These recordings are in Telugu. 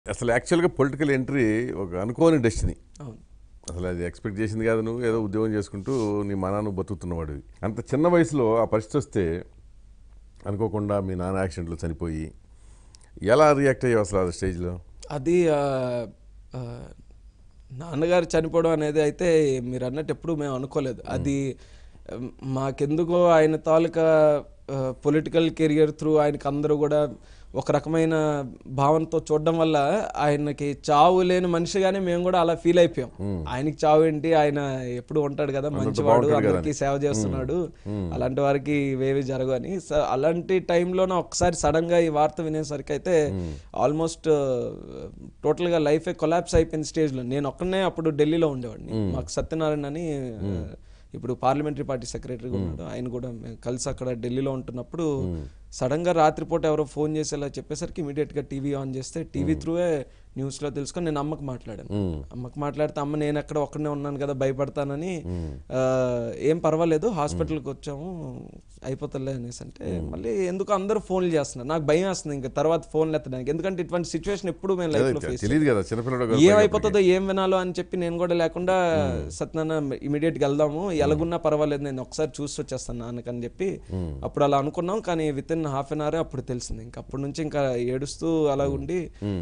అసలు యాక్చువల్గా పొలిటికల్ ఎంట్రీ ఒక అనుకోని డెస్టినీ అవును అసలు అది ఎక్స్పెక్ట్ చేసింది కాదు నువ్వు ఏదో ఉద్యోగం చేసుకుంటూ నీ మా నాన్న బతుకుతున్నవాడివి అంత చిన్న వయసులో ఆ పరిస్థితి వస్తే అనుకోకుండా మీ నాన్న యాక్సిడెంట్లో చనిపోయి ఎలా రియాక్ట్ అయ్యావు అసలు ఆ స్టేజ్లో అది ఆ, ఆ, నాన్నగారు చనిపోవడం అనేది అయితే మీరు అన్నట్టు ఎప్పుడు మేము అనుకోలేదు అది ఉమ్, మాకెందుకో ఆయన తాలూకా పొలిటికల్ కెరియర్ త్రూ ఆయనకి అందరూ కూడా ఒక రకమైన భావనతో చూడడం వల్ల ఆయనకి చావు లేని మనిషిగానే మేము కూడా అలా ఫీల్ అయిపోయాం ఆయనకి చావు ఏంటి ఆయన ఎప్పుడు ఉంటాడు కదా మంచివాడు అందరికీ సేవ చేస్తున్నాడు అలాంటి వారికి ఇవేవి జరగవు అని స- అలాంటి టైంలోనే ఒకసారి సడన్ గా ఈ వార్త వినేసరికి అయితే ఆల్మోస్ట్ టోటల్ గా లైఫ్ కొలాప్స్ అయిపోయిన స్టేజ్ లో నేను ఒక్కనే అప్పుడు ఢిల్లీలో ఉండేవాడిని మాకు సత్యనారాయణ అని ఇప్పుడు పార్లమెంటరీ పార్టీ సెక్రటరీగా ఉన్నాడు ఆయన కూడా మేము కలిసి అక్కడ ఢిల్లీలో ఉంటున్నప్పుడు సడన్ గా రాత్రిపూట ఎవరో ఫోన్ చేసి ఇలా చెప్పేసరికి ఇమీడియట్ గా టీవీ ఆన్ చేస్తే టీవీ త్రూవే న్యూస్ లో తెలుసుకొని నేను అమ్మకి మాట్లాడాను అమ్మకి మాట్లాడితే అమ్మ నేను ఎక్కడ ఒక్కడనే ఉన్నాను కదా భయపడతానని ఆ, ఏం పర్వాలేదు హాస్పిటల్కి వచ్చాము అయిపోతలే అనేసి అంటే మళ్ళీ ఎందుకు అందరూ ఫోన్లు చేస్తున్నారు నాకు భయం వేస్తుంది ఇంకా తర్వాత ఫోన్లు ఎత్తడానికి ఎందుకంటే ఇటువంటి సిచ్యువేషన్ ఎప్పుడు మేము లైఫ్ లో ఫేస్ తెలియదు కదా చిన్నపిల్లడు కదా. ఏమైపోతుందో ఏం వినాలో అని చెప్పి నేను కూడా లేకుండా సత్యనారాయణ ఇమీడియట్ గా వెళ్దాము ఎలాగున్నా పర్వాలేదు నేను ఒకసారి చూసి వచ్చేస్తాను నాన్నకని చెప్పి అప్పుడు అలా అనుకున్నాం కానీ within half an hour అప్పుడు తెలిసింది ఇంకా అప్పటి నుంచి ఇంకా ఏడుస్తూ అలా ఉండి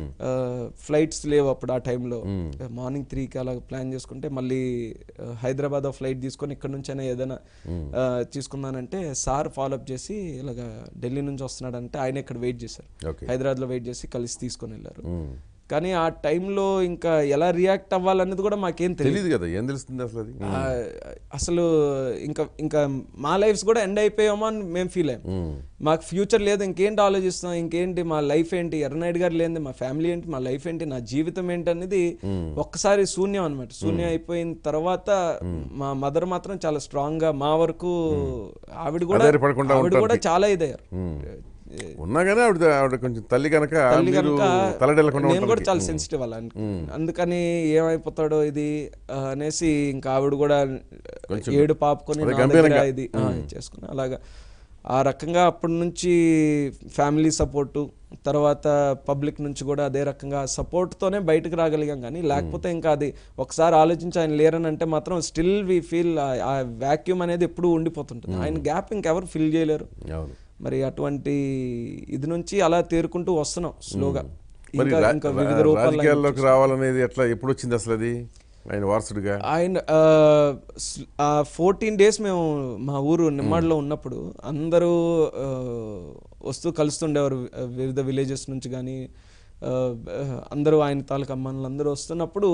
ఫ్లైట్స్ లేవు అప్పుడు ఆ టైంలో మార్నింగ్ త్రీకి అలా ప్లాన్ చేసుకుంటే మళ్ళీ ఆ, హైదరాబాద్ ఫ్లైట్ తీసుకొని ఇక్కడ నుంచైనా ఏదైనా ఆ, తీసుకుందానంటే సార్ ఫాలోఅప్ చేసి ఇలాగ ఢిల్లీ నుంచి వస్తున్నాడంటే ఆయన ఇక్కడ వెయిట్ చేశారు ఓకే హైదరాబాద్లో వెయిట్ చేసి కలిసి తీసుకొని వెళ్ళారు కానీ ఆ టైంలో ఇంకా ఎలా రియాక్ట్ అవ్వాలన్నది కూడా మాకేం తెలియదు తెలియదు కదా ఏం తెలుస్తుంది అసలు అది ఆ, అసలు ఇంకా ఇంకా మా లైఫ్స్ కూడా ఎండ్ అయిపోయామో అని మేము ఫీల్ అయ్యాం మాకు ఫ్యూచర్ లేదు ఇంకేంటి ఆలోచిస్తాం ఇంకేంటి మా లైఫ్ ఏంటి ఎర్రనాయుడు గారు లేనిది మా ఫ్యామిలీ ఏంటి మా లైఫ్ ఏంటి నా జీవితం ఏంటి అనేది ఒక్కసారి శూన్యం అనమాట శూన్యం అయిపోయిన తర్వాత మా మదర్ మాత్రం చాలా స్ట్రాంగ్ గా మా వరకు ఆవిడ కూడా ఆధారపడకుండా ఆవిడ కూడా చాలా ఇదయ్యారు ఉన్నా కానీ ఆవిడ ఆవిడ కొంచెం తల్లి కనుక తల్లి మీరు కనుక తలడెళ్ళకుండా నేను కూడా ఉంటారు చాలా సెన్సిటివ్ అలా అందుకని ఏమైపోతాడో ఇది ఆ, అనేసి ఇంకా ఆవిడ కూడా ఏడు పాపుకొని నా దగ్గర ఇది ఆ, చేసుకుని అలాగా ఆ రకంగా అప్పటి నుంచి ఫ్యామిలీ సపోర్టు తర్వాత పబ్లిక్ నుంచి కూడా అదే రకంగా సపోర్ట్తోనే బయటకు రాగలిగాం కానీ లేకపోతే ఇంకా అది ఒకసారి ఆలోచించి ఆయన లేరని అంటే మాత్రం స్టిల్ వి ఫీల్ ఆ వ్యాక్యూమ్ అనేది ఎప్పుడూ ఉండిపోతుంటుంది ఆయన గ్యాప్ ఇంకెవరు ఫిల్ చేయలేరు అవును మరి అటువంటి ఇది నుంచి అలా తేరుకుంటూ వస్తున్నాం స్లోగా మరి ఇంకా రా- ఇంకా రా- వివిధ రూపాల్లో రాజకీయాల్లోకి రావాలనేది ఎట్లా ఎప్పుడు వచ్చింది అసలు అది ఆయన వారసుడిగా ఆయన ఫోర్టీన్ డేస్ మేము మా ఊరు నిమ్మాడిలో ఉన్నప్పుడు అందరూ ఆ, వస్తూ కలుస్తుండేవారు ఆ, వివిధ విలేజెస్ నుంచి కానీ అందరూ ఆయన తాలూకు అమ్మానులు అందరూ వస్తున్నప్పుడు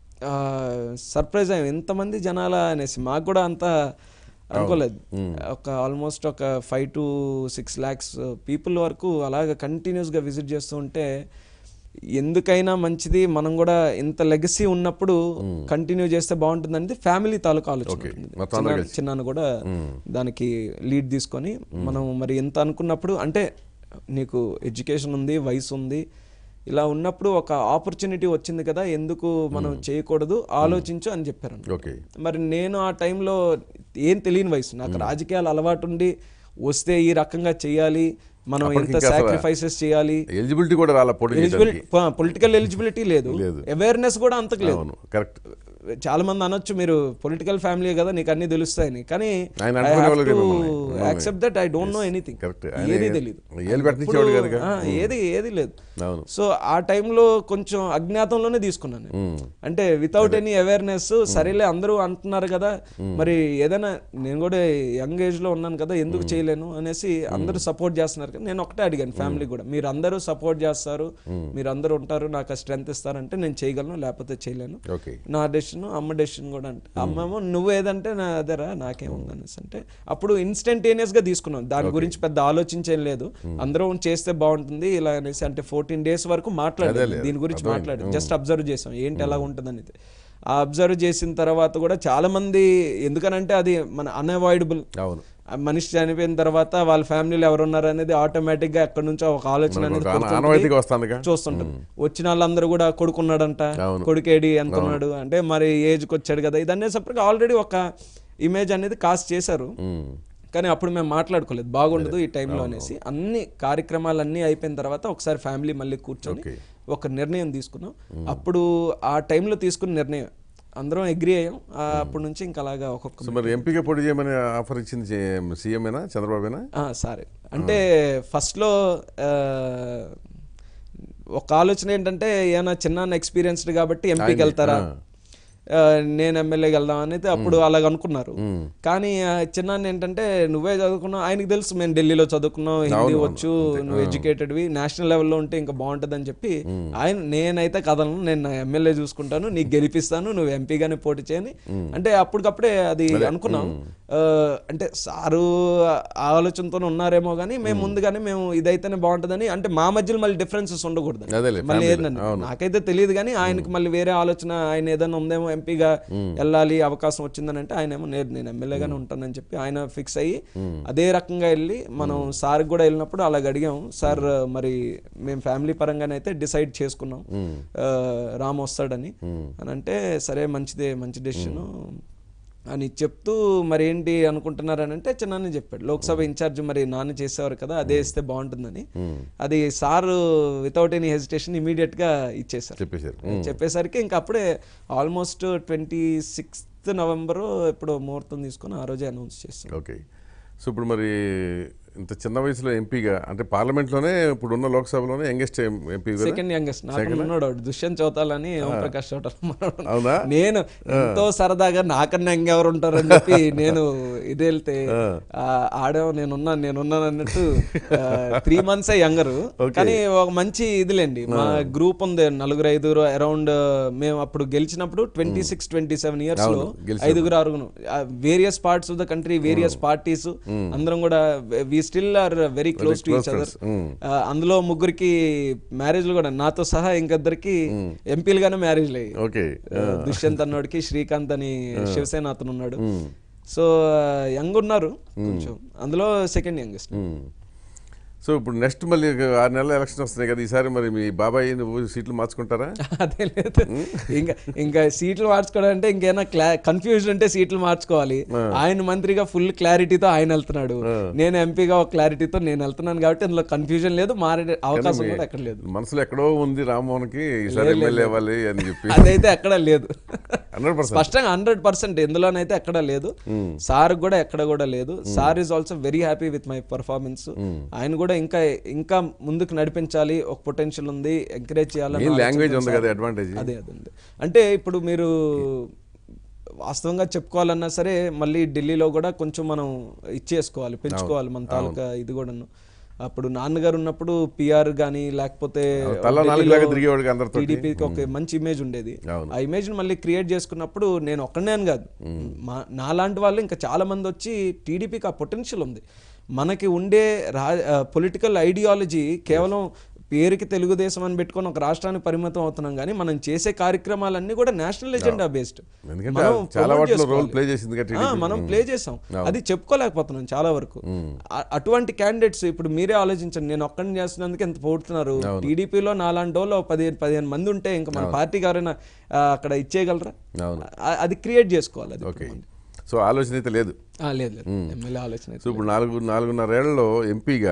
సర్ప్రైజ్ అయ్యాం ఎంతమంది జనాలా అనేసి మాకు కూడా అంత అనుకోలేదు ఒక ఆల్మోస్ట్ ఒక five to six lakhs people వరకు అలాగ కంటిన్యూస్గా విజిట్ చేస్తూ ఉంటే ఎందుకైనా మంచిది మనం కూడా ఇంత లెగసీ ఉన్నప్పుడు కంటిన్యూ చేస్తే బాగుంటుంది అనేది ఫ్యామిలీ తాలూకా ఆలోచన ఉంటుంది. మొత్తం అందరూ చిన్న- చిన్నాన్న కూడా దానికి లీడ్ తీసుకొని మనం మరి ఎంత అనుకున్నప్పుడు అంటే నీకు ఎడ్యుకేషన్ ఉంది వయసు ఉంది ఇలా ఉన్నప్పుడు ఒక ఆపర్చునిటీ వచ్చింది కదా ఎందుకు మనం చేయకూడదు ఆలోచించు అని చెప్పారు ఓకే మరి నేను ఆ టైంలో ఏం తెలియని వయసు నాకు రాజకీయాలు అలవాటు ఉండి వస్తే ఈ రకంగా చేయాలి మనం ఎంత సాక్రిఫైసెస్ చేయాలి ఎలిజిబిలిటీ కూడా రాలా పోటీ ఎలిజిబిలిటీ పొలిటికల్ ఎలిజిబిలిటీ లేదు లేదు. అవేర్నెస్ కూడా అంతకు లేదు అవును కరెక్ట్ చాలా మంది అనొచ్చు మీరు పొలిటికల్ ఫ్యామిలీ కదా నీకు అన్ని తెలుస్తాయని కానీ ఆయన అనుకునే వాళ్ళు లేరు మిమ్మల్ని. Accept that I don't know anything correct ఏది తెలియదు ఏళ్ళు పెట్టించేవాడు కనుక ఏది ఏది లేదు అవును సో ఆ టైంలో కొంచెం అజ్ఞాతంలోనే తీసుకున్నాను నేను. అంటే వితౌట్ ఎనీ అవేర్నెస్ సరేలే అందరూ అంటున్నారు కదా మరి ఏదైనా నేను కూడా యంగ్ ఏజ్ లో ఉన్నాను కదా ఎందుకు చేయలేను అనేసి అందరూ సపోర్ట్ చేస్తున్నారు కదా నేను ఒకటే అడిగాను ఫ్యామిలీ కూడా మీరు అందరూ సపోర్ట్ చేస్తారు మీరు అందరూ ఉంటారు నాకు ఆ స్ట్రెంత్ ఇస్తారంటే నేను చేయగలను లేకపోతే చేయలేను ఓకే నా డెసిషన్ అమ్మ డెసిషన్ కూడా అంటే అమ్మేమో నువ్వు ఏదంటే నా అదేరా నాకేముంది అనేసి అంటే అప్పుడు ఇన్స్టంటేనియస్ గా తీసుకున్నాం దాని గురించి పెద్ద ఆలోచించేం లేదు అందరం చేస్తే బాగుంటుంది ఇలా అనేసి అంటే ఫోర్టీన్ డేస్ వరకు మాట్లాడలేదు దీని గురించి మాట్లాడలేదు జస్ట్ అబ్జర్వ్ చేసాం ఏంటి ఎలా ఉంటుంది అనేది ఆ అబ్జర్వ్ చేసిన తర్వాత కూడా చాలా మంది ఎందుకనంటే అది మన అన్అవాయిడబుల్ అవును మనిషి చనిపోయిన తర్వాత వాళ్ళ ఫ్యామిలీలో ఎవరున్నారు అనేది ఆటోమేటిక్ గా ఎక్కడి నుంచో ఒక ఆలోచన అనేది ఒక ఆన- పుడుతుంటుంది. ఆనవాయితీగా వస్తుందిగా చూస్తుంటారు వచ్చిన వాళ్ళందరూ కూడా కొడుకున్నాడంట అవును. కొడుకేడి ఎంత ఉన్నాడు అంటే మరి ఏజ్కి వచ్చాడు కదా ఇదన్నీ సపరేట్గా ఆల్రెడీ ఒక ఇమేజ్ అనేది కాస్ట్ చేశారు ఉమ్. కానీ అప్పుడు మేము మాట్లాడుకోలేదు బాగుండదు ఈ టైంలో అనేసి అన్ని కార్యక్రమాలు అన్నీ అయిపోయిన తర్వాత ఒకసారి ఫ్యామిలీ మళ్ళీ కూర్చొని Okay. ఒక నిర్ణయం తీసుకున్నాం అప్పుడు ఆ టైంలో తీసుకున్న నిర్ణయం అందరం అగ్రి అయ్యాం ఆ, అప్పటి నుంచి ఇంకా అలాగా ఒక్కొక్క సో మరి ఎంపీగా పోటీ చేయమని ఆఫర్ ఇచ్చింది సీఎంఏనా చంద్రబాబునా ఆ, సరే అంటే ఫస్ట్లో ఆ, ఒక ఆలోచన ఏంటంటే ఏమైనా చిన్న ఎక్స్పీరియన్స్డ్ కాబట్టి ఎంపీకి వెళ్తారా ఆ, నేను ఎమ్మెల్యేకి వెళ్దాం అనేది అప్పుడు అలాగ అనుకున్నారు కానీ ఆ, చిన్న ఏంటంటే నువ్వే చదువుకున్నావు ఆయనకి తెలుసు మేము ఢిల్లీలో చదువుకున్నాం హిందీ వచ్చు నువ్వు ఎడ్యుకేటెడ్వి నేషనల్ లెవెల్లో ఉంటే ఇంకా బాగుంటుంది అని చెప్పి ఆయన నేనైతే కదలను నేను నా ఎమ్మెల్యే చూసుకుంటాను నీకు గెలిపిస్తాను నువ్వు ఎంపీగానే పోటీ చేయని అంటే అప్పటికప్పుడే అది అనుకున్నాం ఆ, అంటే సారు ఆ ఆలోచనతో ఉన్నారేమో కానీ మేము ముందుగానే మేము ఇదైతేనే బాగుంటుందని అంటే మా మధ్యలో మళ్ళీ డిఫరెన్సెస్ ఉండకూడదు అదేలే మళ్ళీ family. ఏంటంటే నాకైతే తెలియదు కానీ ఆయనకి మళ్ళీ వేరే ఆలోచన ఆయన ఏదైనా ఉందేమో ఎంపీగా వెళ్ళాలి అవకాశం వచ్చిందని అంటే ఆయన ఏమో నేను నేను ఎమ్మెల్యేగానే ఉంటానని చెప్పి ఆయన ఫిక్స్ అయ్యి అదే రకంగా వెళ్ళి మనం సార్ కూడా వెళ్ళినప్పుడు అలాగ అడిగాం సార్ మరి మేము ఫ్యామిలీ పరంగానే అయితే డిసైడ్ చేసుకున్నాం ఆ, రామ్ వస్తాడని అని అంటే సరే మంచిదే మంచి డెసిషన్ అని చెప్తూ మరి ఏంటి అనుకుంటున్నారని అంటే చిన్న చెప్పాడు లోక్సభ ఇన్ఛార్జ్ మరి నాన్న చేసేవారు కదా అదే ఇస్తే బాగుంటుందని అది sir without any hesitation immediate గా ఇచ్చేసారు చెప్పేశారు చెప్పేసరికి ఇంకా అప్పుడే ఆల్మోస్ట్ ట్వంటీ సిక్స్త్ నవంబర్ ఇప్పుడు ముహూర్తం తీసుకొని ఆ రోజే అనౌన్స్ చేస్తాం ఓకే సో ఇప్పుడు మరి ఇంత చిన్న వయసులో ఎంపీగా అంటే పార్లమెంట్లోనే ఇప్పుడు ఉన్న లోక్సభలోనే యంగెస్ట్ ఎంపీ కదా సెకండ్ యంగెస్ట్ నాకు ఉన్నాడు వాడు దుష్యంత్ చౌతాలని ఓం ప్రకాష్ చౌటాల మనవడు. అవునా నేను ఎంతో సరదాగా నాకన్నా ఇంకెవరు ఉంటారని చెప్పి నేను ఇది వెళ్తే ఆ, ఆడేమో నేనున్నాను నేనున్నాను అన్నట్టు త్రీ మంత్స్ యంగర్ కానీ ఒక మంచి ఇదిలేండి మా గ్రూప్ ఉంది నలుగురు ఐదుగురు అరౌండ్ మేము అప్పుడు గెలిచినప్పుడు twenty six twenty seven years లో ఐదుగురు ఆరుగురు various parts of the country various parties అందరం కూడా we still are very close to each other అందులో ముగ్గురికి మ్యారేజ్లు కూడా నాతో సహా ఇంకిద్దరికి ఎంపీలుగానే మ్యారేజ్లు అయ్యాయి ఓకే ఆ, దుష్యంత్ అన్నోడికి శ్రీకాంత్ అని శివసేన అతను ఉన్నాడు సో యంగ్ ఉన్నారు కొంచెం అందులో సెకండ్ యంగెస్ట్ సో ఇప్పుడు నెక్స్ట్ మళ్ళీ ఒక ఆరు నెలల ఎలక్షన్ వస్తున్నాయి కదా ఈసారి మరి మీ బాబాయ్ నువ్వు సీట్లు మార్చుకుంటారా అదే లేదు ఇంకా ఇంకా సీట్లు మార్చుకోవడం అంటే ఇంకేమైనా క్లా కన్ఫ్యూజన్ ఉంటే సీట్లు మార్చుకోవాలి ఆయన మంత్రిగా ఫుల్ క్లారిటీతో ఆయన వెళ్తున్నాడు నేను ఎంపీగా ఒక క్లారిటీతో నేను వెళ్తున్నాను కాబట్టి అందులో కన్ఫ్యూజన్ లేదు మారే అవకాశం కూడా ఎక్కడ లేదు మనసులో ఎక్కడో ఉంది రామ్మోహన్కి ఈసారి ఎమ్మెల్యే అవ్వాలి అని చెప్పి అదైతే ఎక్కడ లేదు హండ్రెడ్ పర్సెంట్ స్పష్టంగా హండ్రెడ్ పర్సెంట్ ఎందులోనైతే ఎక్కడ లేదు సార్ కూడా ఎక్కడ కూడా లేదు sir is also very happy with my performance ఆయన కూడా ఇంకా ఇంకా ముందుకు నడిపించాలి ఒక పొటెన్షియల్ ఉంది ఎంకరేజ్ చేయాలని మెయిన్ ఆలోచన లాంగ్వేజ్ ఉంది సార్. కదా అడ్వాంటేజ్ అదే అదే ఉంది. అంటే ఇప్పుడు మీరు వాస్తవంగా చెప్పుకోవాలన్నా సరే మళ్ళీ ఢిల్లీలో కూడా కొంచెం మనం ఇచ్చేసుకోవాలి పెంచుకోవాలి మన తాలూకా ఇది కూడాను అప్పుడు నాన్నగారు ఉన్నప్పుడు పిఆర్ గానీ లేకపోతే తల నాలుగు లాగా తిరిగేవాడికి అందరితో టీడీపీకి ఒక మంచి ఇమేజ్ ఉండేది అవును. ఆ ఇమేజ్ మళ్ళీ క్రియేట్ చేసుకున్నప్పుడు నేను ఒక్కనే అని కాదు మా నాలాంటి వాళ్ళు ఇంకా చాలా మంది వచ్చి టీడీపీకి ఆ పొటెన్షియల్ ఉంది మనకి ఉండే రా పొలిటికల్ ఐడియాలజీ కేవలం పేరుకి తెలుగుదేశం అని పెట్టుకొని ఒక రాష్ట్రానికి పరిమితం అవుతున్నాం కానీ మనం చేసే కార్యక్రమాలన్నీ కూడా నేషనల్ ఎజెండా బేస్డ్ ఎందుకంటే చాలా వాటిలో రోల్ ప్లే చేసింది కదా ఆ, మనం ప్లే చేసాం అది చెప్పుకోలేకపోతున్నాం చాలా వరకు అ- అటువంటి క్యాండిడేట్స్ ఇప్పుడు మీరే ఆలోచించండి నేను ఒక్కడిని చేస్తున్నందుకు ఎంత పోడుతున్నారు టీడీపీలో నాలాంటి వాళ్ళు పదిహేను పదిహేను మంది ఉంటే ఇంకా మన పార్టీకి ఎవరైనా ఆ, అక్కడ ఇచ్చేయగలరా అవును ఆ- అది క్రియేట్ చేసుకోవాలి అది ఓకే సో ఆలోచన అయితే లేదు ఆ, లేదు లేదు ఎమ్మెల్యే ఆలోచన అయితే. సో ఇప్పుడు నాలుగు నాలుగున్నరేళ్లలో ఎంపీగా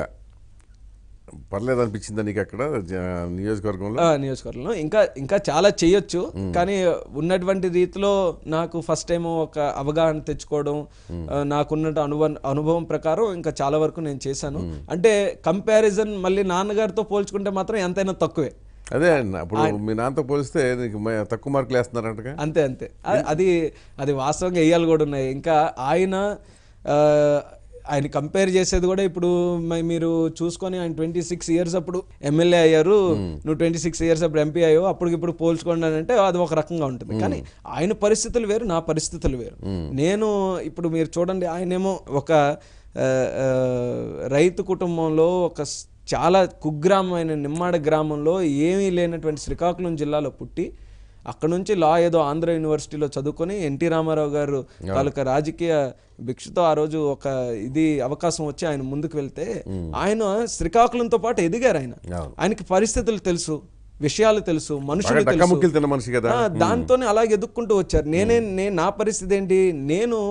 పర్లేదు అనిపించిందా నీకు అక్కడ జ- నియోజకవర్గంలో ఆ, నియోజకవర్గంలో ఇంకా ఇంకా చాలా చేయొచ్చు కానీ ఉన్నటువంటి రీతిలో నాకు ఫస్ట్ టైం ఒక అవగాహన తెచ్చుకోవడం ఆ, నాకున్న అనుభవం అనుభవం ప్రకారం ఇంకా చాలా వరకు నేను చేశాను అంటే కంపారిజన్ మళ్ళీ నాన్నగారితో పోల్చుకుంటే మాత్రం ఎంతైనా తక్కువే అదే అన్న ఇప్పుడు మీ నాన్నతో పోలిస్తే నీకు మ- తక్కువ మార్కులు వేస్తున్నారంటగా అంతే అంతే అ- అది అది వాస్తవంగా వేయాలి కూడా ఉన్నాయి ఇంకా ఆయన ఆ, ఆయన కంపేర్ చేసేది కూడా ఇప్పుడు మ- మీరు చూసుకొని ఆయన ట్వంటీ సిక్స్ ఇయర్స్ అప్పుడు ఎమ్మెల్యే అయ్యారు నువ్వు ట్వంటీ సిక్స్ ఇయర్స్ అప్పుడు ఎంపీ అయ్యావు అప్పుడు ఇప్పుడు పోల్చుకోండి అని అంటే అది ఒక రకంగా ఉంటుంది కానీ ఆయన పరిస్థితులు వేరు నా పరిస్థితులు వేరు నేను ఇప్పుడు మీరు చూడండి ఆయనేమో ఒక ఆ, ఆ, రైతు కుటుంబంలో ఒక స్- చాలా కుగ్రామమైన నిమ్మాడ గ్రామంలో ఏమీ లేనటువంటి శ్రీకాకుళం జిల్లాలో పుట్టి అక్కడ నుంచి లా ఏదో ఆంధ్ర యూనివర్సిటీలో చదువుకొని ఎన్టీ రామారావు గారు తాలూకా రాజకీయ భిక్షతో ఆ రోజు ఒక ఇది అవకాశం వచ్చి ఆయన ముందుకు వెళ్తే ఆయన శ్రీకాకుళంతో పాటు ఎదిగారు ఆయన అవును. ఆయనకి పరిస్థితులు తెలుసు విషయాలు తెలుసు మనుషులు బాగా తెలుసు డక్కముక్కలు తిన్న మనిషి కదా ఆ, దాంతోనే అలాగే ఎదుక్కుంటూ వచ్చారు నేనే నేను నా పరిస్థితి ఏంటి నేను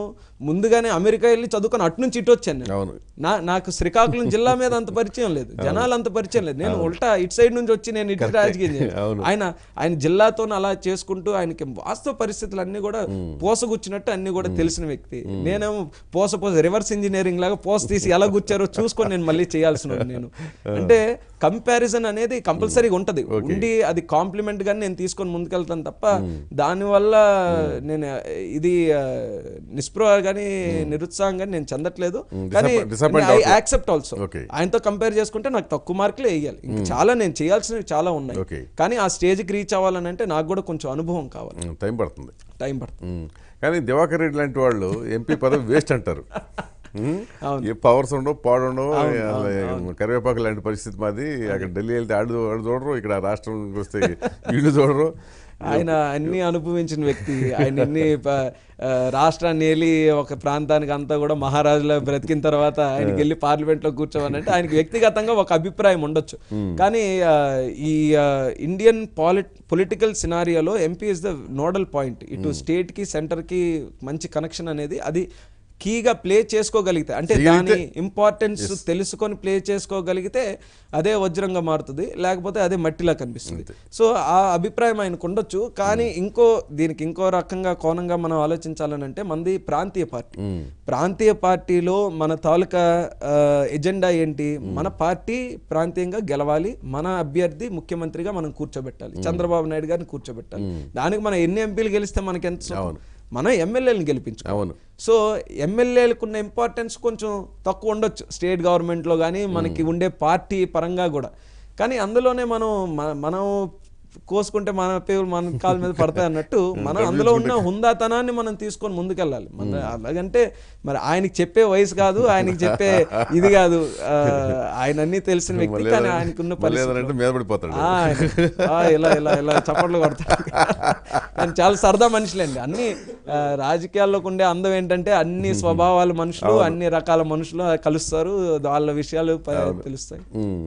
ముందుగానే అమెరికా వెళ్ళి చదువుకొని అటు నుంచి ఇటు వచ్చాను నేను అవును నా నాకు శ్రీకాకుళం జిల్లా మీద అంత పరిచయం లేదు జనాలు అంత పరిచయం లేదు నేను ఉల్టా ఇటు సైడ్ నుంచి వచ్చి నేను ఇటు రాజకీయం చేశాను. అవును. ఆయన ఆయన జిల్లాతో అలా చేసుకుంటూ ఆయనకి వాస్తవ పరిస్థితులు అన్ని కూడా పోసగుచ్చినట్టు అన్ని కూడా తెలిసిన వ్యక్తి నేనేమో పోస పోస రివర్స్ ఇంజనీరింగ్ లాగా పోస తీసి ఎలా గుచ్చారో చూసుకొని నేను మళ్ళీ చేయాల్సిన వాడిని నేను అంటే కంపారిజన్ అనేది కంపల్సరీగా ఉంటది ఉండి అది కాంప్లిమెంట్ గాని నేను తీసుకొని ముందుకెళ్తాను తప్ప దానివల్ల నేను ఇది ఆ, నిస్పృహ కానీ నిరుత్సాహం కానీ నేను చెందట్లేదు కానీ Disappoint- disappoint ఐ అవ్వట్లేదు. Accept also Okay. ఆయనతో కంపేర్ చేసుకుంటే నాకు తక్కువ మార్కులే వేయాలి ఇంకా చాలా నేను చేయాల్సినవి చాలా ఉన్నాయి Okay. కానీ ఆ స్టేజ్కి రీచ్ అవ్వాలని అంటే నాకు కూడా కొంచెం అనుభవం కావాలి ఉమ్, టైం పడుతుంది టైం పడుతుంది ఉమ్, కానీ దివాకర్ రెడ్డి లాంటి వాళ్ళు ఎంపీ పదవి వేస్ట్ అంటారు ఉమ్, అవును. ఏ పవర్స్ ఉండవు పాడు ఉండవు అసలు కరివేపాకు లాంటి పరిస్థితి మాది అక్కడ ఢిల్లీ వెళ్తే ఆడు ఆడు చూడరు ఇక్కడ రాష్ట్రం వస్తే వీళ్ళు చూడరు ఆయన అన్ని అనుభవించిన వ్యక్తి ఆయన ఎన్ని ప- ఆ, రాష్ట్రాన్ని వెళ్ళి ఒక ప్రాంతానికి అంతా కూడా మహారాజులా బ్రతికిన తర్వాత ఆయనకి వెళ్ళి పార్లమెంట్ లో కూర్చోవాలంటే ఆయనకి వ్యక్తిగతంగా ఒక అభిప్రాయం ఉండొచ్చు కానీ ఆ, ఈ ఆ, ఇండియన్ పాలిట్ పొలిటికల్ సినారియోలో MP is the nodal point ఇటు స్టేట్ కి సెంటర్ కి మంచి కనెక్షన్ అనేది అది కీగా ప్లే చేసుకోగలిగితే అంటే దాని ఇంపార్టెన్స్ తెలుసుకొని ప్లే చేసుకోగలిగితే అదే వజ్రంగా మారుతుంది లేకపోతే అదే మట్టిలా కనిపిస్తుంది సో ఆ అభిప్రాయం ఆయనకు ఉండొచ్చు కానీ ఇంకో దీనికి ఇంకో రకంగా కోణంగా మనం ఆలోచించాలని అంటే మంది ప్రాంతీయ పార్టీ ప్రాంతీయ పార్టీలో మన తాలూకా ఆ, ఎజెండా ఏంటి మన పార్టీ ప్రాంతీయంగా గెలవాలి మన అభ్యర్థి ముఖ్యమంత్రిగా మనం కూర్చోబెట్టాలి చంద్రబాబు నాయుడు గారిని కూర్చోబెట్టాలి దానికి మనం ఎన్ని ఎంపీలు గెలిస్తే మనకి ఎంత సుఖం? మనం ఎమ్మెల్యేలను గెలిపించుకోవాలి అవును సో ఎమ్మెల్యేలకు ఉన్న ఇంపార్టెన్స్ కొంచెం తక్కువ ఉండొచ్చు స్టేట్ గవర్నమెంట్లో కానీ మనకి ఉండే పార్టీ పరంగా కూడా కానీ అందులోనే మనం మ- మనం కోసుకుంటే మన పేరు మన కాళ్ళ మీద పడతాయి అన్నట్టు మనం అందులో ఉన్న హుందాతనాన్ని మనం తీసుకొని ముందుకెళ్ళాలి మన అలాగంటే మరి ఆయనకి చెప్పే వయసు కాదు ఆయనకి చెప్పే ఇది కాదు ఆ, ఆయన అన్ని తెలిసిన వ్యక్తి కానీ ఆయనకున్న మళ్ళీ పరిస్థితి ఏదంటే మీద పడిపోతాడు ఆ, ఆ, ఇలా ఇలా ఇలా చప్పట్లు కొడతారు కానీ చాలా సరదా మనుషులండి అన్ని ఆ, రాజకీయాల్లోకి ఉండే అందం ఏంటంటే అన్ని స్వభావాల మనుషులు అన్ని రకాల మనుషులు కలుస్తారు వాళ్ళ విషయాలు ప- తెలుస్తాయి ఉమ్.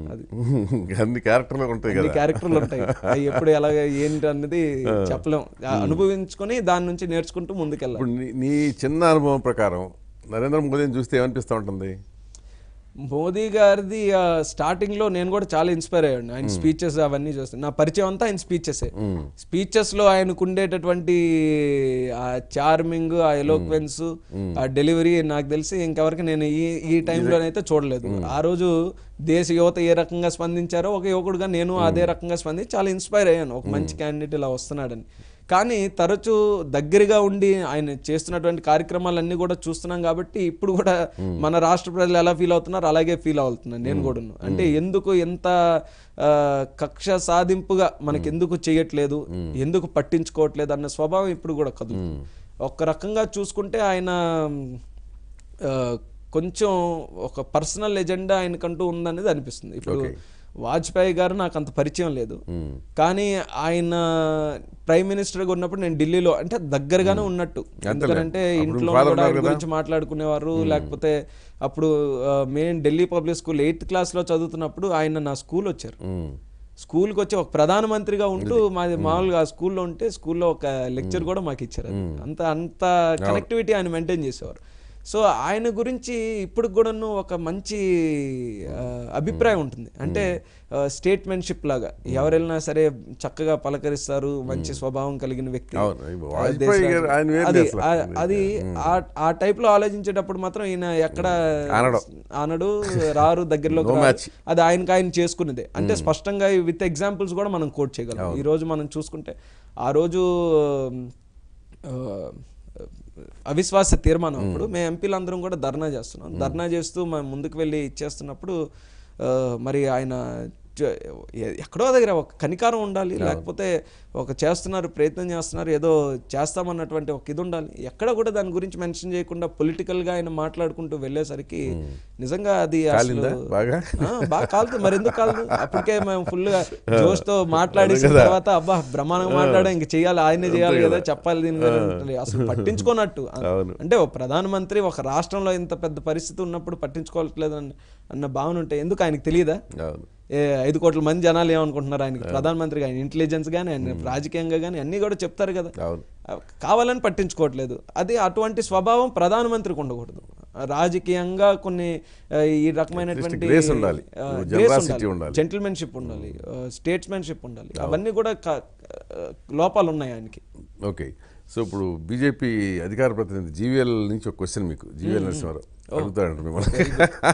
అన్ని క్యారెక్టర్లు ఉంటాయి అన్ని కదా క్యారెక్టర్లు ఉంటాయి అవి ఎప్పుడు ఎలాగ ఏంటి అన్నది చెప్పలేం ఆ, అనుభవించుకొని దాని నుంచి నేర్చుకుంటూ ముందుకెళ్ళాలి ఇప్పుడు నీ- నీ చిన్న అనుభవం ప్రకారం నరేంద్ర మోదీని చూస్తే ఏమనిపిస్తూ ఉంటుంది మోదీ గారిది ఆ, స్టార్టింగ్ లో నేను కూడా చాలా ఇన్స్పైర్ అయ్యాను ఆయన స్పీచెస్ అవన్నీ చూస్తాను నా పరిచయం అంతా ఆయన స్పీచెస్ స్పీచెస్ లో ఆయనకు ఉండేటటువంటి ఆ చార్మింగ్ ఆ ఎలోక్వెన్స్ ఆ డెలివరీ నాకు తెలిసి ఇంకెవరికి నేను ఈ ఈ టైంలోనైతే చూడలేదు ఆ రోజు దేశ యువత ఏ రకంగా స్పందించారో ఒక యువకుడుగా నేను అదే రకంగా స్పందించి చాలా ఇన్స్పైర్ అయ్యాను ఒక మంచి క్యాండిడేట్ ఇలా వస్తున్నాడని కానీ తరచూ దగ్గరగా ఉండి ఆయన చేస్తున్నటువంటి కార్యక్రమాలన్నీ కూడా చూస్తున్నాం కాబట్టి ఇప్పుడు కూడా మన రాష్ట్ర ప్రజలు ఎలా ఫీల్ అవుతున్నారు అలాగే ఫీల్ అవుతున్నాను నేను కూడా అంటే ఎందుకు ఎంత ఆ, కక్ష సాధింపుగా మనకి ఎందుకు చేయట్లేదు ఎందుకు పట్టించుకోవట్లేదు అన్న స్వభావం ఇప్పుడు కూడా కదులుతుంది ఒక రకంగా చూసుకుంటే ఆయన ఆ, కొంచెం ఒక పర్సనల్ ఎజెండా ఆయనకంటూ ఉందనేది అనిపిస్తుంది ఇప్పుడు వాజ్పేయి గారు నాకు అంత పరిచయం లేదు కానీ ఆయన ప్రైమ్ మినిస్టర్గా ఉన్నప్పుడు నేను ఢిల్లీలో అంటే దగ్గరగానే ఉన్నట్టు ఎందుకంటే ఇంట్లో కూడా ఆయన గురించి మాట్లాడుకునేవారు లేకపోతే అప్పుడు main Delhi public school eighth క్లాస్లో చదువుతున్నప్పుడు ఆయన నా స్కూల్ వచ్చారు ఉమ్. స్కూల్కి వచ్చి ఒక ప్రధానమంత్రిగా ఉంటూ మాది మామూలుగా ఆ స్కూల్లో ఉంటే స్కూల్లో ఒక లెక్చర్ కూడా మాకు ఇచ్చారు అది. అంత అంత కనెక్టివిటీ ఆయన మెయింటైన్ చేసేవారు సో ఆయన గురించి ఇప్పుడు కూడాను ఒక మంచి ఆ, అభిప్రాయం ఉంటుంది అంటే స్టేట్మెంట్షిప్ లాగా ఎవరు వెళ్ళినా సరే చక్కగా పలకరిస్తారు మంచి స్వభావం కలిగిన వ్యక్తి అవును. ఇప్పుడు ఆ, వాజ్పేయి దేశ గారు ఆయన వేరు అది అసలు. ఆ- అది ఆ- ఆ టైప్ లో ఆలోచించేటప్పుడు మాత్రం ఈయన ఎక్కడ అనడు. అనడు రారు దగ్గరలోకి No రారు. match. అది ఆయనకి ఆయన చేసుకునేదే అంటే స్పష్టంగా విత్ ఎగ్జాంపుల్స్ కూడా మనం కోట్ చేయగలం ఈ రోజు మనం చూసుకుంటే ఆ రోజు ఆ, అవిశ్వాస తీర్మానం అప్పుడు మేము ఎంపీలందరం కూడా ధర్నా చేస్తున్నాం ధర్నా చేస్తూ మేము ముందుకు వెళ్ళి ఇచ్చేస్తున్నప్పుడు ఆ, మరి ఆయన చ- ఎ- ఎక్కడో దగ్గర ఒక కనికారం ఉండాలి లేకపోతే ఒక చేస్తున్నారు ప్రయత్నం చేస్తున్నారు ఏదో చేస్తామన్నటువంటి ఒక ఇది ఉండాలి ఎక్కడ కూడా దాని గురించి మెన్షన్ చేయకుండా పొలిటికల్ గా ఆయన మాట్లాడుకుంటూ వెళ్ళేసరికి నిజంగా అది అసలు కాలిందా బాగా ఆ, బాగా కాలుతుంది మరి ఎందుకు కాలదు అప్పటికే మేము ఫుల్ గా జోష్ తో మాట్లాడేసిన తర్వాత అబ్బా బ్రహ్మాండంగా మాట్లాడా ఇంక చేయాలి ఆయనే చేయాలి కదా చెప్పాలి దీని గురించి అసలు పట్టించుకోనట్టు అవును. అంటే ఒక ప్రధానమంత్రి ఒక రాష్ట్రంలో ఇంత పెద్ద పరిస్థితి ఉన్నప్పుడు పట్టించుకోవట్లేదు అన్న- అన్న భావన ఉంటే ఎందుకు ఆయనకు తెలియదా అవును ఏ ఐదు కోట్ల మంది జనాలు ఏమనుకుంటున్నారు ఆయనకి ప్రధానమంత్రి ఆయన ఇంటెలిజెన్స్ కానీ ఆయన రాజకీయంగా కానీ అన్నీ కూడా చెప్తారు కదా అవును కావాలని పట్టించుకోవట్లేదు అది అటువంటి స్వభావం ప్రధానమంత్రికి ఉండకూడదు రాజకీయంగా కొన్ని ఆ, ఈ రకమైనటువంటి grace ఉండాలి. generosity ఉండాలి. జెంటిల్మెన్షిప్ ఉండాలి స్టేట్స్మెన్షిప్ ఉండాలి అవన్నీ కూడా క- ఆ, లోపాలు ఉన్నాయి ఆయనకి ఓకే సో ఇప్పుడు బీజేపీ అధికార ప్రతినిధి జీవీఎల్ నుంచి ఒక క్వశ్చన్ మీకు జీవీఎల్ నరసింహారావు అడుగుతాడంట మిమ్మల్ని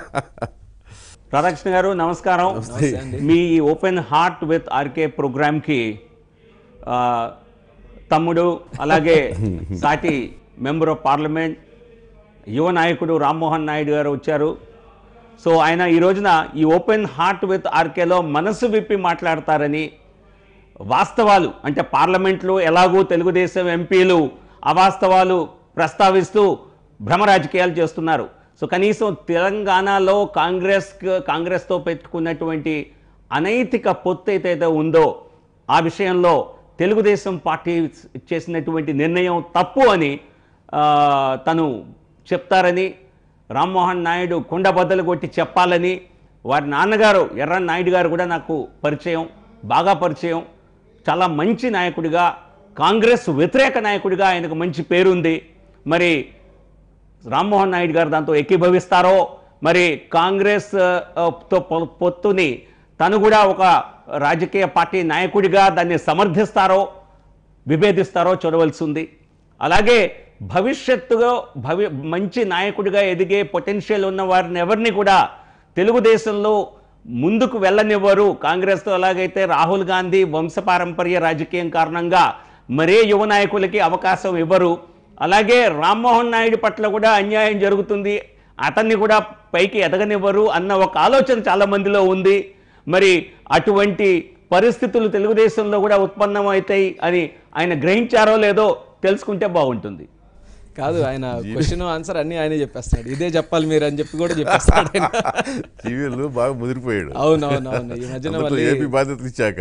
రాధాకృష్ణ గారు నమస్కారం మీ ఓపెన్ హార్ట్ విత్ ఆర్కే ప్రోగ్రామ్కి ఆ, తమ్ముడు అలాగే సాటి మెంబర్ ఆఫ్ పార్లమెంట్ యువ నాయకుడు రామ్మోహన్ నాయుడు గారు వచ్చారు సో ఆయన ఈ రోజున ఈ ఓపెన్ హార్ట్ విత్ ఆర్కేలో మనసు విప్పి మాట్లాడతారని వాస్తవాలు అంటే పార్లమెంట్లో ఎలాగూ తెలుగుదేశం ఎంపీలు అవాస్తవాలు ప్రస్తావిస్తూ భ్రమ రాజకీయాలు చేస్తున్నారు సో కనీసం తెలంగాణలో కాంగ్రెస్ కాంగ్రెస్తో పెట్టుకున్నటువంటి అనైతిక పొత్తు ఏదైతే ఉందో ఆ విషయంలో తెలుగుదేశం పార్టీ చేసినటువంటి నిర్ణయం తప్పు అని ఆ, తను చెప్తారని రామ్మోహన్ నాయుడు కుండ బద్దలు కొట్టి చెప్పాలని వారి నాన్నగారు ఎర్ర నాయుడు గారు కూడా నాకు పరిచయం బాగా పరిచయం చాలా మంచి నాయకుడిగా కాంగ్రెస్ వ్యతిరేక నాయకుడిగా ఆయనకు మంచి పేరుంది మరి రామ్మోహన్ నాయుడు గారు దాంతో ఏకీభవిస్తారో మరి కాంగ్రెస్ ఆ, తో పొ- పొత్తుని తను కూడా ఒక రాజకీయ పార్టీ నాయకుడిగా దాన్ని సమర్థిస్తారో విభేదిస్తారో చూడవలసి ఉంది అలాగే భవిష్యత్తులో భవి మంచి నాయకుడిగా ఎదిగే పొటెన్షియల్ ఉన్న వారిని ఎవరిని కూడా తెలుగుదేశంలో ముందుకు వెళ్ళనివ్వరు కాంగ్రెస్తో ఎలాగైతే రాహుల్ గాంధీ వంశపారంపర్య రాజకీయం కారణంగా మరే యువ నాయకులకి అవకాశం ఇవ్వరు అలాగే రామ్మోహన్ నాయుడు పట్ల కూడా అన్యాయం జరుగుతుంది అతన్ని కూడా పైకి ఎదగనివ్వరు అన్న ఒక ఆలోచన చాలా మందిలో ఉంది మరి అటువంటి పరిస్థితులు తెలుగుదేశంలో కూడా ఉత్పన్నమవుతాయి అని ఆయన గ్రహించారో లేదో తెలుసుకుంటే బాగుంటుంది కాదు ఆయన క్వశ్చన్ ఆన్సర్ అన్ని ఆయనే చెప్పేస్తాడు ఇదే చెప్పాలి మీరు అని చెప్పి కూడా చెప్పేస్తాడు ఆయన. జీవీఎల్ బాగా ముదిరిపోయాడు అవును అవును అవును ఈ మధ్యన అందరితో మళ్ళీ ఏపీ బాధ్యతలు ఇచ్చాక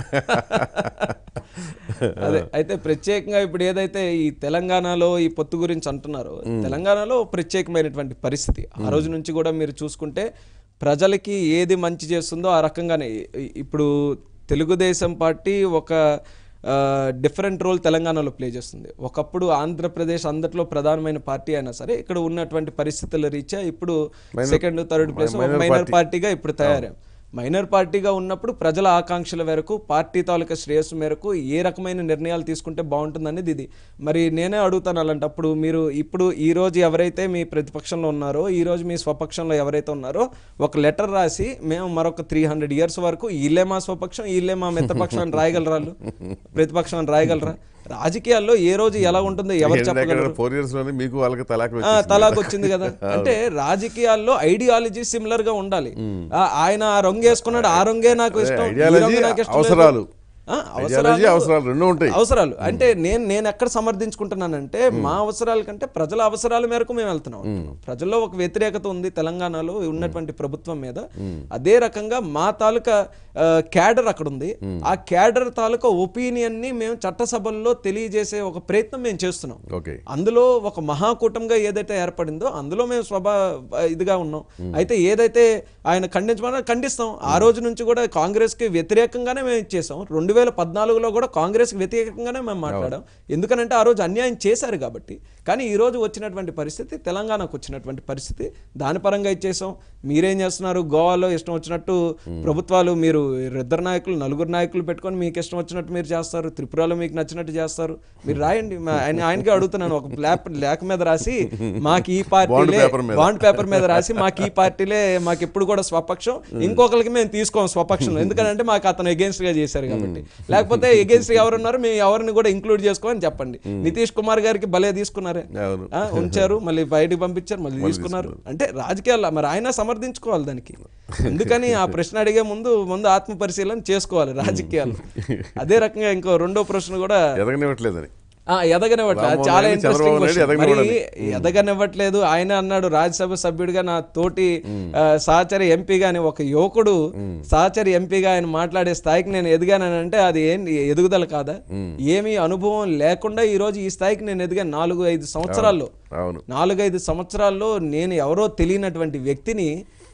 అదే అయితే ప్రత్యేకంగా ఇప్పుడు ఏదైతే ఈ తెలంగాణలో ఈ పొత్తు గురించి అంటున్నారో తెలంగాణలో ప్రత్యేకమైనటువంటి పరిస్థితి ఆ రోజు నుంచి కూడా మీరు చూసుకుంటే ప్రజలకి ఏది మంచి చేస్తుందో ఆ రకంగానే ఇ- ఇప్పుడు తెలుగుదేశం పార్టీ ఒక డిఫరెంట్ రోల్ తెలంగాణలో ప్లే చేస్తుంది ఒకప్పుడు ఆంధ్రప్రదేశ్ అందట్లో ప్రధానమైన పార్టీ అయినా సరే ఇక్కడ ఉన్నటువంటి పరిస్థితుల రీత్యా ఇప్పుడు second third place minor minor party. పార్టీగా ఇప్పుడు తయారాం మైనర్ పార్టీగా ఉన్నప్పుడు ప్రజల ఆకాంక్షల మేరకు పార్టీ తాలూకా శ్రేయస్సు మేరకు ఏ రకమైన నిర్ణయాలు తీసుకుంటే బాగుంటుందనేది ఇది మరి నేనే అడుగుతాను అలాంటప్పుడు మీరు ఇప్పుడు ఈ రోజు ఎవరైతే మీ ప్రతిపక్షంలో ఉన్నారో ఈ రోజు మీ స్వపక్షంలో ఎవరైతే ఉన్నారో ఒక లెటర్ రాసి మేము మరొక త్రీ హండ్రెడ్ ఇయర్స్ వరకు వీళ్ళే మా స్వపక్షం వీళ్ళే మా మిత్రపక్షం అని రాయగలరా వాళ్ళు? ప్రతిపక్షం అని రాయగలరా రాజకీయాల్లో ఏ రోజు ఎలా ఉంటుందో ఎవరు చెప్పగలరు ఫోర్ ఇయర్స్ లోనే మీకు వాళ్ళకి తలాక్ ఆ, వచ్చేసింది. తలాక్ వచ్చింది కదా అంటే రాజకీయాల్లో ఐడియాలజీ సిమిలర్ గా ఉండాలి ఆ, ఆయన ఆ రంగు వేసుకున్నాడు ఆ రంగే నాకు ఇష్టం ఈ ఐడియాలజీ రంగు నాకు ఇష్టం లేదు. అవసరాలు ఆ, ఐడియాలజీ అవసరాలు రెండు ఉంటాయి అవసరాలు అంటే నేను నేను ఎక్కడ సమర్థించుకుంటున్నానంటే మా అవసరాల కంటే ప్రజల అవసరాల మేరకు మేము వెళ్తున్నాం ప్రజల్లో ఒక వ్యతిరేకత ఉంది తెలంగాణలో ఉన్నటువంటి ప్రభుత్వం మీద అదే రకంగా మా తాలూకా క్యాడర్ అక్కడ ఉంది ఆ క్యాడర్ తాలూకా ఒపీనియన్ ని మేము చట్టసభల్లో తెలియజేసే ఒక ప్రయత్నం మేము చేస్తున్నాం ఓకే అందులో ఒక మహాకూటంగా ఏదైతే ఏర్పడిందో అందులో మేము స్వభా ఇదిగా ఉన్నాం అయితే ఏదైతే ఆయన ఖండించమన్నా ఖండిస్తాం ఆ రోజు నుంచి కూడా కాంగ్రెస్ కి వ్యతిరేకంగానే మేము ఇచ్చేసాం రెండు వేల పద్నాలుగులో కూడా కాంగ్రెస్ కి వ్యతిరేకంగానే మేము మాట్లాడాం ఎందుకనంటే ఆ రోజు అన్యాయం చేశారు కాబట్టి కానీ ఈ రోజు వచ్చినటువంటి పరిస్థితి తెలంగాణకు వచ్చినటువంటి పరిస్థితి దాని పరంగా ఇచ్చేసాం మీరేం చేస్తున్నారు గోవాలో ఇష్టం వచ్చినట్టు ప్రభుత్వాలు మీరు ఇద్దరు నాయకులు నలుగురు నాయకులు పెట్టుకొని మీకు ఇష్టం వచ్చినట్టు మీరు చేస్తారు త్రిపురలో మీకు నచ్చినట్టు చేస్తారు మీరు రాయండి మా- ఆయన ఆయనకే అడుగుతున్నాను ఒక లేఖ లేఖ మీద రాసి మాకు ఈ పార్టీలే paper మీద. బాండ్ పేపర్ మీద రాసి మాకు ఈ పార్టీలే మాకు ఎప్పుడు కూడా స్వపక్షం ఇంకొకరికి మేము తీసుకోం స్వపక్షం ఎందుకంటే మాకు అతను ఎగేన్స్ట్ గా చేశారు కాబట్టి లేకపోతే ఎగేన్స్ట్ ఎవరున్నారు మేము ఎవరిని కూడా ఇంక్లూడ్ చేసుకోమని చెప్పండి నితీష్ కుమార్ గారికి భలే తీసుకున్నారే అవును ఆ, ఉంచారు మళ్ళీ బయటికి పంపించారు మళ్ళీ తీసుకున్నారు అంటే రాజకీయాలు మరి ఆయన సమర్థించుకోవాలి దానికి అందుకని ఆ ప్రశ్న అడిగే ముందు ముందు ఆత్మ పరిశీలన చేసుకోవాలి రాజకీయాలు అదే రకంగా ఇంకో రెండో ప్రశ్న కూడా ఎదగనివ్వట్లేదని ఆ, ఎదగనివ్వట్లేదు అది రామ్మోహన్ చాలా నాయుడు, ఇంట్రెస్టింగ్ చంద్రబాబు నాయుడు క్వశ్చన్. మరి ఎదగనివ్వడం. ఎదగనివ్వట్లేదు ఆయన అన్నాడు రాజ్యసభ సభ్యుడిగా నా తోటి ఆ, సహచరి ఎంపీగా అని ఒక యువకుడు సహచరి ఎంపీగా ఆయన మాట్లాడే స్థాయికి నేను ఎదిగానని అంటే అది ఏం ఎదుగుదల కాదా ఏమీ అనుభవం లేకుండా ఈ రోజు ఈ స్థాయికి నేను ఎదిగాను నాలుగు ఐదు సంవత్సరాల్లో అవును నాలుగైదు సంవత్సరాల్లో నేను ఎవరో తెలియనటువంటి వ్యక్తిని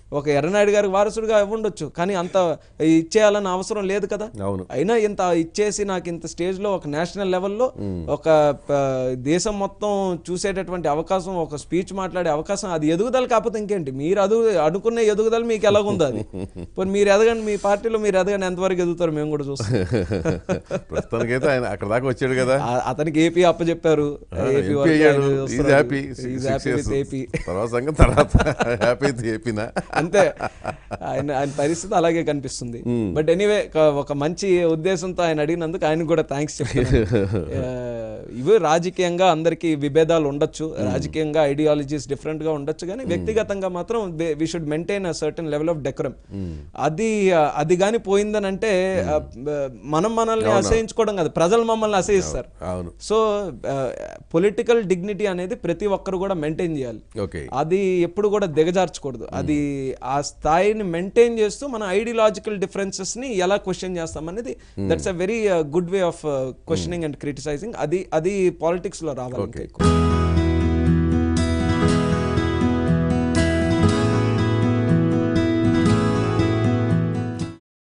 ఒక ఎర్రనాయుడు గారికి వారసుడిగా ఇవ్వండొచ్చు కానీ అంత ఇచ్చేయాలన్న అవసరం లేదు కదా అవును అయినా ఇంత ఇచ్చేసి నాకు ఇంత స్టేజ్ లో ఒక నేషనల్ లెవెల్లో ఒక ఆ, దేశం మొత్తం చూసేటటువంటి అవకాశం ఒక స్పీచ్ మాట్లాడే అవకాశం అది ఎదుగుదల కాకపోతే ఇంకేంటి మీరు అదు అనుకునే ఎదుగుదల మీకు ఎలాగుంది అది పోనీ మీరు ఎదగండి మీ పార్టీలో మీరు ఎదగండి ఎంతవరకు ఎదుగుతారు మేము కూడా చూస్తాం ప్రస్తుతానికైతే ఆయన అక్కడ దాకా వచ్చాడు కదా ఆ- అతనికి ఏపీ అప్పచెప్పారు ఏపీ ఎంపీ వరకు అయ్యాడు ఆయన ఈజ్ వస్తున్నాడు. Happy He's happy with AP తర్వాత సంగతి తర్వాత హ్యాపీ అయితే ఏపీనా అంతే ఆయన ఆయన పరిస్థితి అలాగే కనిపిస్తుంది బట్ ఎనీవే ఒక మంచి ఉద్దేశంతో ఆయన అడిగినందుకు ఆయన కూడా థ్యాంక్స్ చెప్తాను ఆ, ఇవి రాజకీయంగా అందరికీ విభేదాలు ఉండొచ్చు రాజకీయంగా ఐడియాలజీస్ డిఫరెంట్ గా ఉండొచ్చు కానీ వ్యక్తిగతంగా మాత్రం we should maintain a certain level of decorum అది ఆ, అది కానీ పోయిందని అంటే ఆ, మనం మనల్ని అసహించుకోవడం కాదు ప్రజలు మమ్మల్ని అసహిస్తారు అవును సో పొలిటికల్ డిగ్నిటీ అనేది ప్రతి ఒక్కరు కూడా మెయింటైన్ చేయాలి ఓకే అది ఎప్పుడు కూడా దిగజార్చకూడదు అది ఆ స్థాయిని మెయింటైన్ చేస్తూ మన ఐడియాలజికల్ డిఫరెన్సెస్ ని ఎలా క్వశ్చన్ చేస్తాం అనేది that's a very good way of questioning and criticising అది అది పాలిటిక్స్ లో రావాలి ఇంకా ఎక్కువ